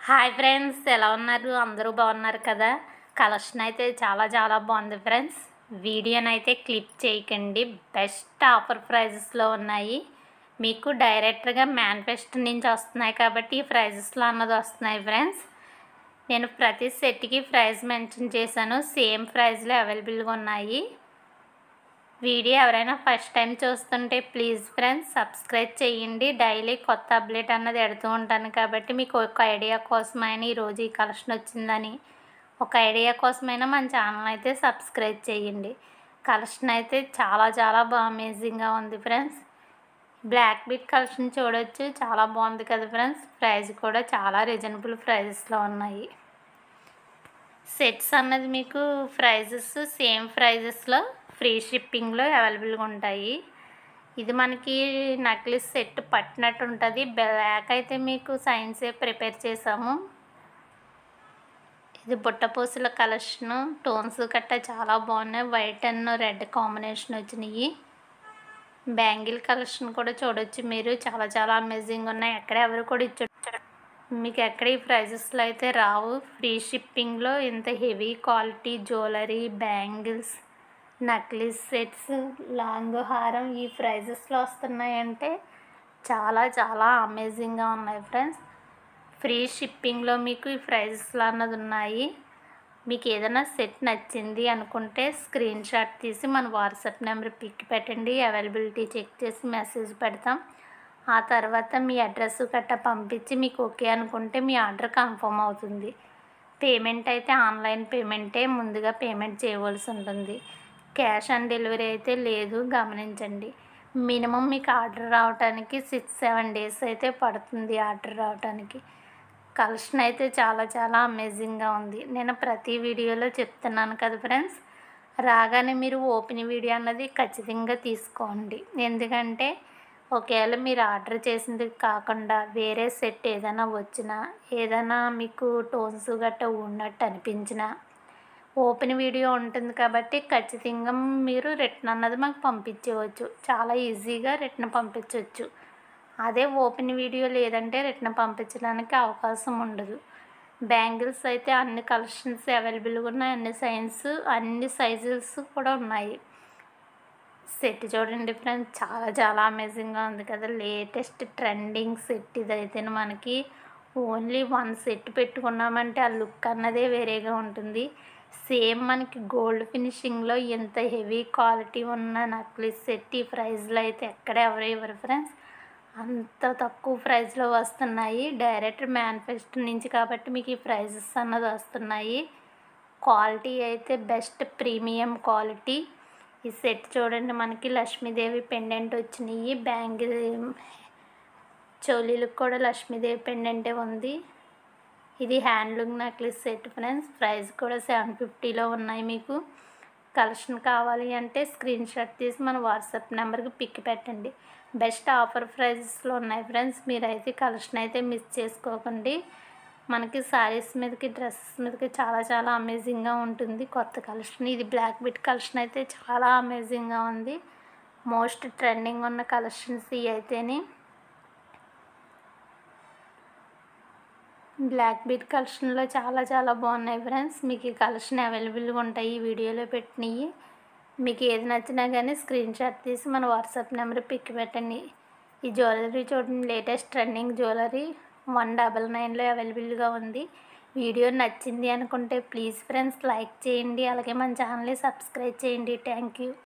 hi friends ఎలా ఉన్నారు అందరూ బాగున్నారు కదా కలెక్షన్ అయితే చాలా చాలా బాగుంది ఫ్రెండ్స్ వీడియోని అయితే క్లిప్ చేయకండి బెస్ట్ ఆఫర్ ప్రైజెస్లో ఉన్నాయి మీకు డైరెక్ట్గా మేనిఫెస్ట్ నుంచి వస్తున్నాయి కాబట్టి ఈ ప్రైజెస్లో అన్నది వస్తున్నాయి ఫ్రెండ్స్ నేను ప్రతి సెట్కి ప్రైస్ మెన్షన్ చేశాను సేమ్ ప్రైస్లో అవైలబుల్గా ఉన్నాయి వీడియో ఎవరైనా ఫస్ట్ టైం చూస్తుంటే ప్లీజ్ ఫ్రెండ్స్ సబ్స్క్రైబ్ చేయండి డైలీ కొత్త అప్డేట్ అన్నది ఎడుతూ ఉంటాను కాబట్టి మీకు ఒక ఐడియా కోసమైనా ఈరోజు ఈ కలెక్షన్ వచ్చిందని ఒక ఐడియా కోసమైనా మన ఛానల్ అయితే సబ్స్క్రైబ్ చేయండి కలెక్షన్ అయితే చాలా చాలా బాగా అమేజింగ్గా ఉంది ఫ్రెండ్స్ బ్లాక్ బీట్ కలెక్షన్ చూడొచ్చు చాలా బాగుంది కదా ఫ్రెండ్స్ ప్రైస్ కూడా చాలా రీజనబుల్ ప్రైజెస్లో ఉన్నాయి సెట్స్ అన్నది మీకు ప్రైజెస్ సేమ్ ప్రైజెస్లో ఫ్రీ షిప్పింగ్లో అవైలబుల్గా ఉంటాయి ఇది మనకి నక్లీస్ సెట్ పట్టినట్టు ఉంటుంది బ్లాక్ అయితే మీకు సైన్సే ప్రిపేర్ చేసాము ఇది బుట్టపూసల కలెక్షన్ టోన్స్ గట్ట చాలా బాగున్నాయి వైట్ అండ్ రెడ్ కాంబినేషన్ వచ్చినాయి బ్యాంగిల్ కలెక్షన్ కూడా చూడొచ్చు మీరు చాలా చాలా అమేజింగ్ ఉన్నాయి ఎక్కడ ఎవరు కూడా ఇచ్చ మీకు ఎక్కడ ఈ ప్రైజెస్లో అయితే రావు ఫ్రీ షిప్పింగ్లో ఇంత heavy quality jewellery bangles necklace sets long హారం ఈ ప్రైజెస్లో వస్తున్నాయంటే చాలా చాలా అమేజింగ్గా ఉన్నాయి ఫ్రెండ్స్ ఫ్రీ షిప్పింగ్లో మీకు ఈ ప్రైజెస్లో అన్నది ఉన్నాయి మీకు ఏదైనా సెట్ నచ్చింది అనుకుంటే స్క్రీన్ షాట్ తీసి మన వాట్సాప్ నెంబర్ పిక్ పెట్టండి అవైలబిలిటీ చెక్ చేసి మెసేజ్ పెడతాం ఆ తర్వాత మీ అడ్రస్ గట్ట పంపించి మీకు ఓకే అనుకుంటే మీ ఆర్డర్ కన్ఫర్మ్ అవుతుంది పేమెంట్ అయితే ఆన్లైన్ పేమెంటే ముందుగా పేమెంట్ చేయవలసి ఉంటుంది క్యాష్ ఆన్ డెలివరీ అయితే లేదు గమనించండి మినిమం మీకు ఆర్డర్ రావడానికి సిక్స్ సెవెన్ డేస్ అయితే పడుతుంది ఆర్డర్ రావడానికి కలెక్షన్ అయితే చాలా చాలా అమేజింగ్గా ఉంది నేను ప్రతి వీడియోలో చెప్తున్నాను కదా ఫ్రెండ్స్ రాగానే మీరు ఓపెన్ వీడియో అన్నది ఖచ్చితంగా తీసుకోండి ఎందుకంటే ఒకవేళ మీరు ఆర్డర్ చేసింది కాకుండా వేరే సెట్ ఏదైనా వచ్చినా ఏదైనా మీకు టోన్స్ గట్ట ఉన్నట్టు అనిపించినా ఓపెన్ వీడియో ఉంటుంది కాబట్టి ఖచ్చితంగా మీరు రిటర్న్ అన్నది మాకు పంపించవచ్చు చాలా ఈజీగా రిటర్న్ పంపించవచ్చు అదే ఓపెన్ వీడియో లేదంటే రిటర్న్ పంపించడానికి అవకాశం ఉండదు బ్యాంగిల్స్ అయితే అన్ని కలెక్షన్స్ అవైలబుల్గా ఉన్నాయి అన్ని సైన్స్ అన్ని సైజెస్ కూడా ఉన్నాయి సెట్ చూడండి ఫ్రెండ్స్ చాలా చాలా అమేజింగ్గా ఉంది కదా లేటెస్ట్ ట్రెండింగ్ సెట్ ఇదైతే మనకి ఓన్లీ వన్ సెట్ పెట్టుకున్నామంటే ఆ లుక్ అన్నదే వేరేగా ఉంటుంది సేమ్ మనకి గోల్డ్ ఫినిషింగ్లో ఎంత హెవీ క్వాలిటీ ఉన్న నక్లీస్ సెట్ ఈ ప్రైస్లో అయితే ఎక్కడ ఎవరు ఇవ్వరు ఫ్రెండ్స్ అంత తక్కువ ప్రైస్లో వస్తున్నాయి డైరెక్ట్ మేనిఫెస్టో నుంచి కాబట్టి మీకు ఈ ప్రైజెస్ అన్నది వస్తున్నాయి క్వాలిటీ అయితే బెస్ట్ ప్రీమియం క్వాలిటీ ఈ సెట్ చూడండి మనకి లక్ష్మీదేవి పెండెంట్ వచ్చినాయి బ్యాంగిల్ చోలీలకు కూడా లక్ష్మీదేవి పెండెంటే ఉంది ఇది handloom necklace set friends price కూడా సెవెన్ ఫిఫ్టీలో ఉన్నాయి మీకు కలెక్షన్ కావాలి అంటే స్క్రీన్ షాట్ తీసి మన వాట్సాప్ నెంబర్కి పిక్ పెట్టండి బెస్ట్ ఆఫర్ ప్రైజెస్లో ఉన్నాయి ఫ్రెండ్స్ మీరైతే కలెక్షన్ అయితే మిస్ చేసుకోకండి మనకి శారీస్ మీదకి డ్రెస్సెస్ మీదకి చాలా చాలా అమేజింగ్గా ఉంటుంది కొత్త కలెక్షన్ ఇది బ్లాక్ బిట్ కలెక్షన్ అయితే చాలా అమేజింగ్గా ఉంది మోస్ట్ ట్రెండింగ్ ఉన్న కలెక్షన్స్ ఇవి అయితేనే బ్లాక్ బీట్ కలెక్షన్లో చాలా చాలా బాగున్నాయి ఫ్రెండ్స్ మీకు ఈ కలెక్షన్ అవైలబుల్గా ఉంటాయి ఈ వీడియోలో పెట్టినవి మీకు ఏది నచ్చినా కానీ స్క్రీన్ షాట్ తీసి మన వాట్సాప్ నెంబర్ పిక్ పెట్టండి ఈ జ్యువెలరీ చూడండి latest trending jewellery one double నైన్లో అవైలబుల్గా ఉంది వీడియో నచ్చింది అనుకుంటే ప్లీజ్ ఫ్రెండ్స్ లైక్ చేయండి అలాగే మన ఛానల్ని సబ్స్క్రైబ్ చేయండి థ్యాంక్ యూ